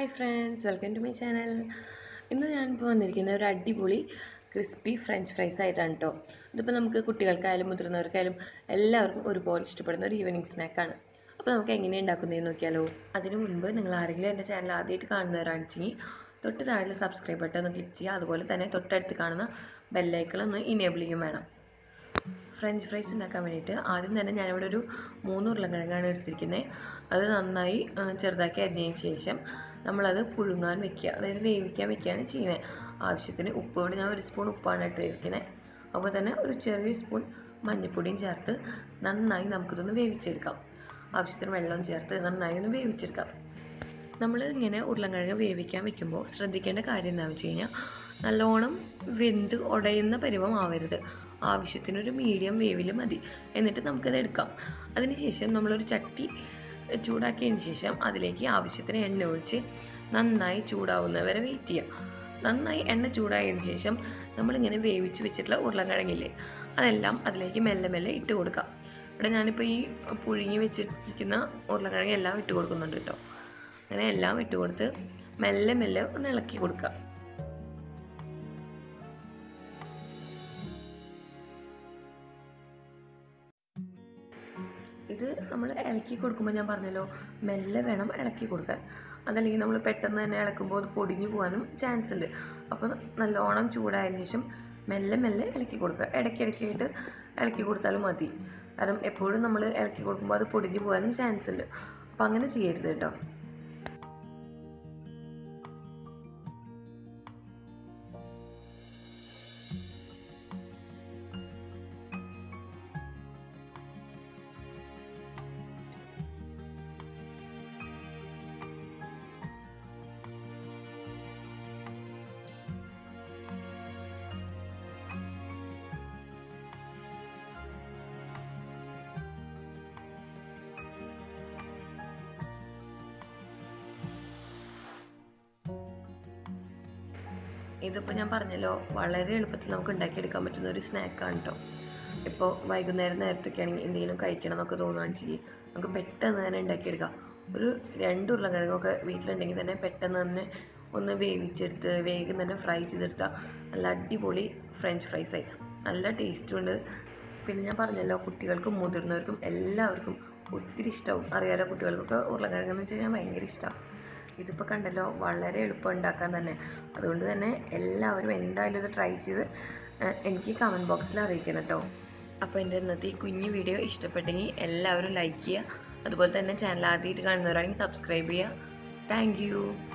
hi friends welcome to my channel ഇന്ന് ഞാനിപ്പോൾ വന്നിരിക്കുന്ന ഒരു അടിപൊളി ക്രിസ്പി ഫ്രഞ്ച് ഫ്രൈസ് ആയിട്ടാണ് കേട്ടോ ഇതിപ്പോൾ നമുക്ക് കുട്ടികൾക്കായാലും മുതിർന്നവർക്കായാലും എല്ലാവർക്കും ഒരുപോലെ ഇഷ്ടപ്പെടുന്ന ഒരു ഈവനിങ് സ്നാക്കാണ് അപ്പോൾ നമുക്ക് എങ്ങനെ ഉണ്ടാക്കുന്നതെന്ന് നോക്കിയാലോ അതിനു മുൻപ് നിങ്ങൾ ആരെങ്കിലും എൻ്റെ ചാനൽ ആദ്യമായിട്ട് കാണുന്നവരാണെന്നുവെച്ചെങ്കിൽ തൊട്ട് താഴെ സബ്സ്ക്രൈബ് ബട്ടൺ ഒന്ന് ക്ലിക്ക് ചെയ്യുക അതുപോലെ തന്നെ തൊട്ടടുത്ത് കാണുന്ന ബെല്ലൈക്കൺ ഒന്ന് ഇനേബിൾ ചെയ്യും വേണം ഫ്രഞ്ച് ഫ്രൈസ് ഉണ്ടാക്കാൻ വേണ്ടിയിട്ട് ആദ്യം തന്നെ ഞാനിവിടെ ഒരു മൂന്ന് ഉരുളക്കിഴങ്ങാണ് എടുത്തിരിക്കുന്നത് അത് നന്നായി ആ, ചെറുതാക്കി അരിഞ്ഞതിന് ശേഷം നമ്മളത് പുഴുങ്ങാൻ വെക്കുക അതായത് വേവിക്കാൻ വെക്കുകയാണ് ചെയ്യുന്നത് ആവശ്യത്തിന് ഉപ്പ് ഇവിടെ ഞാൻ ഒരു സ്പൂൺ ഉപ്പാണ് ഇട്ടിരിക്കുന്നത് അപ്പോൾ തന്നെ ഒരു ചെറിയ സ്പൂൺ മഞ്ഞൾപ്പൊടിയും ചേർത്ത് നന്നായി നമുക്കിതൊന്ന് വേവിച്ചെടുക്കാം ആവശ്യത്തിന് വെള്ളം ചേർത്ത് നന്നായി ഒന്ന് വേവിച്ചെടുക്കാം നമ്മൾ ഇങ്ങനെ ഉരുളക്കിഴങ്ങ് വേവിക്കാൻ വെക്കുമ്പോൾ ശ്രദ്ധിക്കേണ്ട കാര്യം എന്താണെന്ന് വെച്ച് കഴിഞ്ഞാൽ നല്ലോണം വെന്ത് ഉടയുന്ന പരുവം ആവരുത് ആവശ്യത്തിനൊരു മീഡിയം വേവിൽ മതി എന്നിട്ട് നമുക്കത് എടുക്കാം അതിനുശേഷം നമ്മളൊരു ചട്ടി ചൂടാക്കിയതിന് ശേഷം അതിലേക്ക് ആവശ്യത്തിന് എണ്ണ ഒഴിച്ച് നന്നായി ചൂടാവുന്നവരെ വെയിറ്റ് ചെയ്യുക നന്നായി എണ്ണ ചൂടായതിനു ശേഷം നമ്മളിങ്ങനെ വേവിച്ച് വെച്ചിട്ടുള്ള ഉരുളക്കിഴങ്ങില്ലേ അതെല്ലാം അതിലേക്ക് മെല്ലെ മെല്ലെ ഇട്ട് കൊടുക്കാം ഇവിടെ ഞാനിപ്പോൾ ഈ പുഴുങ്ങി വെച്ചിരിക്കുന്ന ഉരുളക്കിഴങ്ങ് എല്ലാം ഇട്ട് കൊടുക്കുന്നുണ്ട് കേട്ടോ അങ്ങനെ എല്ലാം ഇട്ട് കൊടുത്ത് മെല്ലെ മെല്ലെ ഒന്ന് ഇളക്കി കൊടുക്കുക ഇത് നമ്മൾ ഇളക്കി കൊടുക്കുമ്പോൾ ഞാൻ പറഞ്ഞല്ലോ മെല്ലെ വേണം ഇളക്കി കൊടുക്കാൻ അതല്ലെങ്കിൽ നമ്മൾ പെട്ടെന്ന് തന്നെ ഇളക്കുമ്പോൾ അത് പൊടിഞ്ഞു പോകാനും ചാൻസ് ഉണ്ട് അപ്പോൾ നല്ലോണം ചൂടായതിനു ശേഷം മെല്ലെ മെല്ലെ ഇളക്കി കൊടുക്കുക ഇടയ്ക്കിടയ്ക്കായിട്ട് ഇളക്കി കൊടുത്താലും മതി കാരണം എപ്പോഴും നമ്മൾ ഇളക്കി കൊടുക്കുമ്പോൾ അത് പൊടിഞ്ഞു പോകാനും ചാൻസ് ഉണ്ട് അപ്പോൾ അങ്ങനെ ചെയ്യരുത് കേട്ടോ ഇതിപ്പോൾ ഞാൻ പറഞ്ഞല്ലോ വളരെ എളുപ്പത്തിൽ നമുക്ക് ഉണ്ടാക്കിയെടുക്കാൻ പറ്റുന്ന ഒരു സ്നാക്കാണ് കേട്ടോ ഇപ്പോൾ വൈകുന്നേരം നേരത്തൊക്കെ ആണെങ്കിൽ എന്തെങ്കിലും കഴിക്കണം എന്നൊക്കെ തോന്നുകയാണെന്ന് വെച്ചാൽ നമുക്ക് പെട്ടെന്ന് തന്നെ ഉണ്ടാക്കിയെടുക്കാം ഒരു രണ്ട് ഉരുളക്കിഴങ്ങൊക്കെ വീട്ടിലുണ്ടെങ്കിൽ തന്നെ പെട്ടെന്ന് തന്നെ ഒന്ന് വേവിച്ചെടുത്ത് വേഗം തന്നെ ഫ്രൈ ചെയ്തെടുത്താൽ നല്ല അടിപൊളി ഫ്രഞ്ച് ഫ്രൈസ് ആയി നല്ല ടേസ്റ്റും ഉണ്ട് പിന്നെ ഞാൻ പറഞ്ഞല്ലോ കുട്ടികൾക്കും മുതിർന്നവർക്കും എല്ലാവർക്കും ഒത്തിരി ഇഷ്ടമാവും അറിയാലോ കുട്ടികൾക്കൊക്കെ ഉരുളക്കിഴങ്ങെന്ന് വെച്ച് കഴിഞ്ഞാൽ ഭയങ്കര ഇഷ്ടമാണ് ഇതിപ്പോൾ കണ്ടല്ലോ വളരെ എളുപ്പം ഉണ്ടാക്കാൻ തന്നെ അതുകൊണ്ട് തന്നെ എല്ലാവരും എന്തായാലും ഇത് ട്രൈ ചെയ്ത് ഏഹ്, എനിക്ക് കമൻറ്റ് ബോക്സിൽ അറിയിക്കണം കേട്ടോ അപ്പോൾ എൻ്റെ ഇന്നത്തെ ഈ കുഞ്ഞു വീഡിയോ ഇഷ്ടപ്പെട്ടെങ്കിൽ എല്ലാവരും ലൈക്ക് ചെയ്യുക അതുപോലെ തന്നെ ചാനൽ ആദ്യമായിട്ട് കാണുന്നവരാണെങ്കിൽ സബ്സ്ക്രൈബ് ചെയ്യുക താങ്ക്